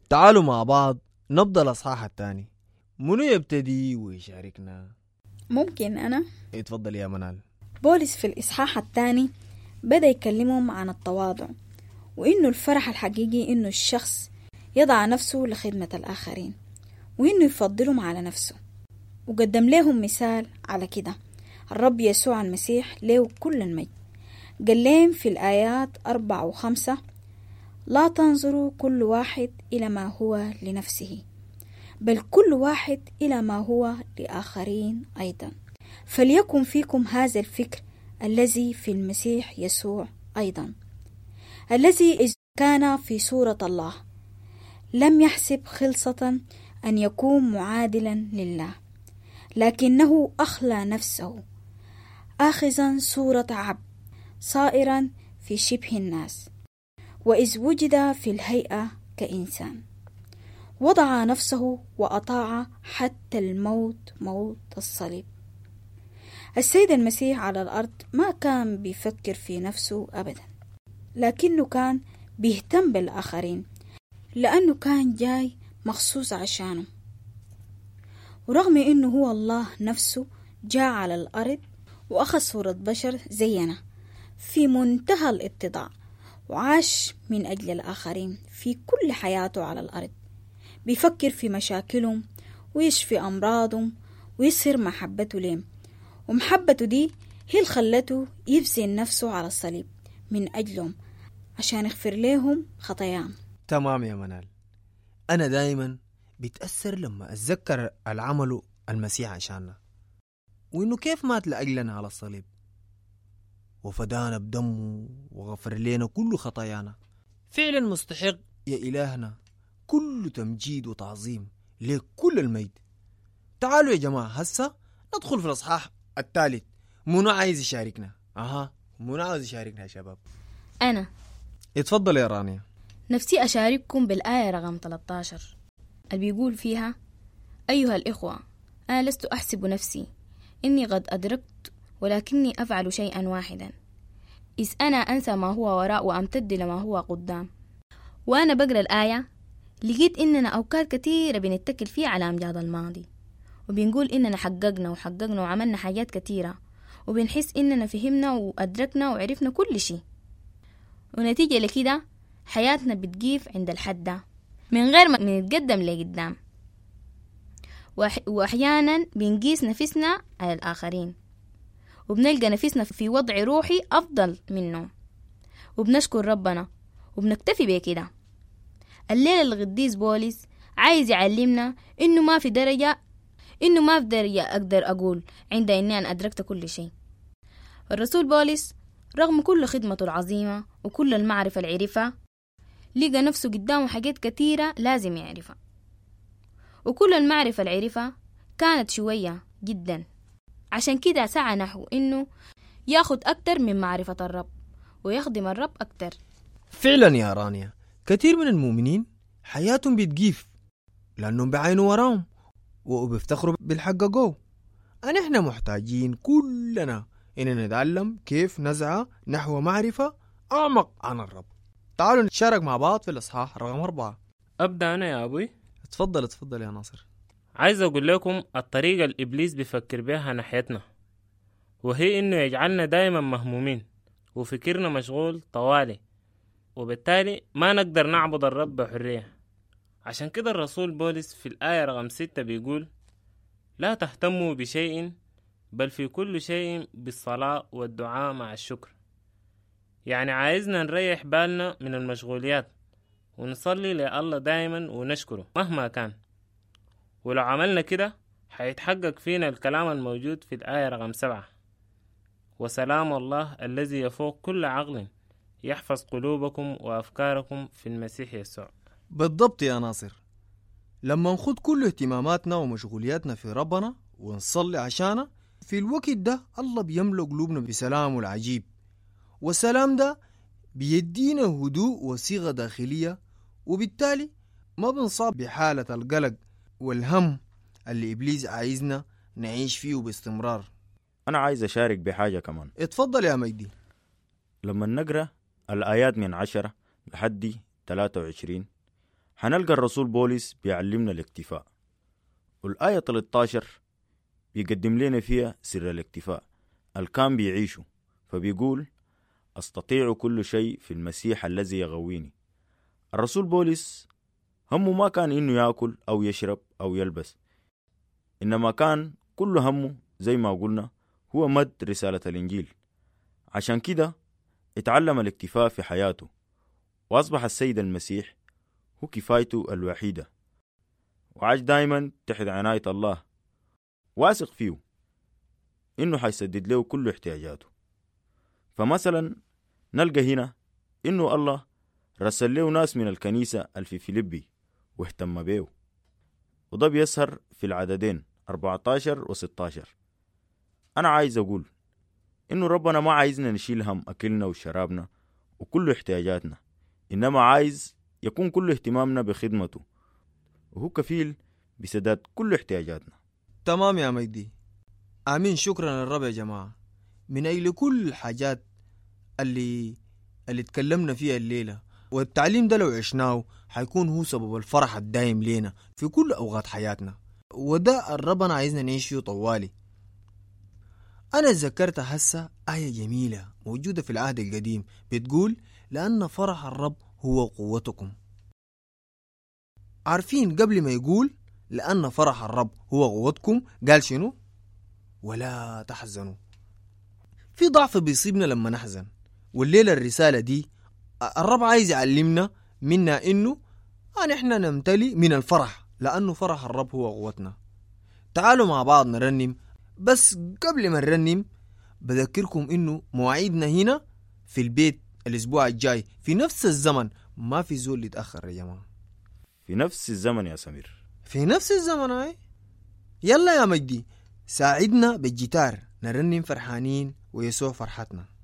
تعالوا مع بعض نبدأ الأصحاح الثاني منو يبتدي ويشاركنا ممكن أنا اتفضل يا منال بولس في الإصحاح الثاني بدأ يكلمهم عن التواضع وإنه الفرح الحقيقي إنه الشخص يضع نفسه لخدمة الآخرين وإنه يفضلهم على نفسه وقدم لهم مثال على كده الرب يسوع المسيح له كل المجد قال لهم في الآيات أربعة وخمسة لا تنظروا كل واحد إلى ما هو لنفسه بل كل واحد إلى ما هو لآخرين أيضا فليكن فيكم هذا الفكر الذي في المسيح يسوع أيضا الذي إذ كان في صورة الله لم يحسب خلصة أن يكون معادلا لله لكنه أخلى نفسه آخذا صورة عبد صائرا في شبه الناس وإذ وجد في الهيئة كإنسان وضع نفسه وأطاع حتى الموت موت الصليب السيد المسيح على الأرض ما كان بيفكر في نفسه أبدا لكنه كان بيهتم بالآخرين لأنه كان جاي مخصوص عشانه ورغم إنه هو الله نفسه جاء على الأرض وأخذ صورة بشر زينا في منتهى الاتضاع وعاش من أجل الآخرين في كل حياته على الأرض بيفكر في مشاكلهم ويشفي أمراضهم ويظهر محبته لهم ومحبته دي هي اللي خلته يبذل نفسه على الصليب من أجلهم عشان يغفر لهم خطاياهم تمام يا منال أنا دايما بتأثر لما أتذكر العمل المسيح عشاننا وإنه كيف مات لأجلنا على الصليب وفدانا بدمه وغفر لنا كل خطايانا فعلا مستحق يا إلهنا كل تمجيد وتعظيم لكل المجد تعالوا يا جماعة هسا ندخل في الأصحاح الثالث منو عايز يشاركنا أها منو عايز يشاركنا يا شباب أنا اتفضل يا رانيا نفسي أشارككم بالآية رقم 13 اللي بيقول فيها أيها الإخوة أنا لست أحسب نفسي إني قد أدركت ولكني أفعل شيئا واحدا إذ أنا أنسى ما هو وراء وأمتد لما هو قدام وأنا بقرأ الآية لقيت إننا أوقات كثيرة بنتكل فيها على أمجاد الماضي وبنقول إننا حققنا وحققنا وعملنا حاجات كثيرة وبنحس إننا فهمنا وأدركنا وعرفنا كل شيء ونتيجة لكده حياتنا بتجيف عند الحد ده من غير ما نتقدم لقدام وأح وأحيانا بنقيس نفسنا على الآخرين وبنلقى نفسنا في وضع روحي أفضل منهم وبنشكر ربنا وبنكتفي بكده الليلة القديس بوليس عايز يعلمنا إنه ما في درجة إنه ما في درجة أقدر أقول عند إني أنا أدركت كل شيء الرسول بوليس رغم كل خدمته العظيمة وكل المعرفة اللي عرفها لقى نفسه قدامه حاجات كتيرة لازم يعرفها وكل المعرفة اللي عرفها كانت شوية جدا عشان كده سعى نحو إنه ياخد أكتر من معرفة الرب ويخدم الرب أكتر فعلا يا رانيا كثير من المؤمنين حياتهم بتجيف لأنهم بعينوا وراهم وبيفتخروا بالحققوه أن إحنا محتاجين كلنا إننا نتعلم كيف نسعى نحو معرفة أعمق عن الرب تعالوا نتشارك مع بعض في الإصحاح رقم أربعة أبدأ أنا يا أبوي اتفضل اتفضل يا ناصر عايز أقول لكم الطريقة الإبليس بيفكر بيها ناحيتنا وهي إنه يجعلنا دايما مهمومين وفكرنا مشغول طوالي وبالتالي ما نقدر نعبد الرب بحرية عشان كده الرسول بولس في الآية رقم ستة بيقول لا تهتموا بشيء بل في كل شيء بالصلاة والدعاء مع الشكر يعني عايزنا نريح بالنا من المشغوليات ونصلي لله دايما ونشكره مهما كان ولو عملنا كده حيتحقق فينا الكلام الموجود في الآية رقم سبعة وسلام الله الذي يفوق كل عقل يحفظ قلوبكم وأفكاركم في المسيح يسوع بالضبط يا ناصر لما نخد كل اهتماماتنا ومشغولياتنا في ربنا ونصلي عشانه في الوقت ده الله بيملأ قلوبنا بسلامه العجيب والسلام ده بيدينا هدوء وصيغة داخلية وبالتالي ما بنصاب بحالة القلق والهم اللي إبليس عايزنا نعيش فيه باستمرار أنا عايز أشارك بحاجة كمان اتفضل يا مجدي لما نقرأ الآيات من عشرة لحد 23 حنلقى الرسول بولس بيعلمنا الاكتفاء والآية 13 بيقدم لنا فيها سر الاكتفاء الكام بيعيشوا فبيقول أستطيع كل شيء في المسيح الذي يغويني الرسول بولس همه ما كان إنه يأكل أو يشرب أو يلبس إنما كان كل همه زي ما قلنا هو مد رسالة الإنجيل عشان كده اتعلم الاكتفاء في حياته وأصبح السيد المسيح هو كفايته الوحيدة وعاش دايما تحت عناية الله واثق فيه إنه حيسدد له كل احتياجاته فمثلا نلقى هنا إنه الله رسل له ناس من الكنيسة الفي فيليبي واهتم بيه وده بيسهر في العددين 14 و 16 أنا عايز أقول إنه ربنا ما عايزنا نشيل هم أكلنا وشرابنا وكل احتياجاتنا إنما عايز يكون كل اهتمامنا بخدمته وهو كفيل بسداد كل احتياجاتنا تمام يا مجدي آمين شكرا للرب يا جماعة من أجل كل الحاجات اللي اللي اتكلمنا فيها الليلة والتعليم ده لو عشناه حيكون هو سبب الفرح الدايم لينا في كل أوقات حياتنا وده ربنا عايزنا نعيش فيه طوالي أنا ذكرت هسه آية جميلة موجودة في العهد القديم بتقول لأن فرح الرب هو قوتكم عارفين قبل ما يقول لأن فرح الرب هو قوتكم قال شنو ولا تحزنوا في ضعف بيصيبنا لما نحزن والليلة الرسالة دي الرب عايز يعلمنا منا إنه أن إحنا نمتلي من الفرح لأنه فرح الرب هو قوتنا تعالوا مع بعض نرنم بس قبل ما نرنم بذكركم إنه مواعيدنا هنا في البيت الأسبوع الجاي في نفس الزمن ما في زول يتأخر يا جماعة في نفس الزمن يا سمير في نفس الزمن هاي يلا يا مجدي ساعدنا بالجيتار نرنم فرحانين ويسوع فرحتنا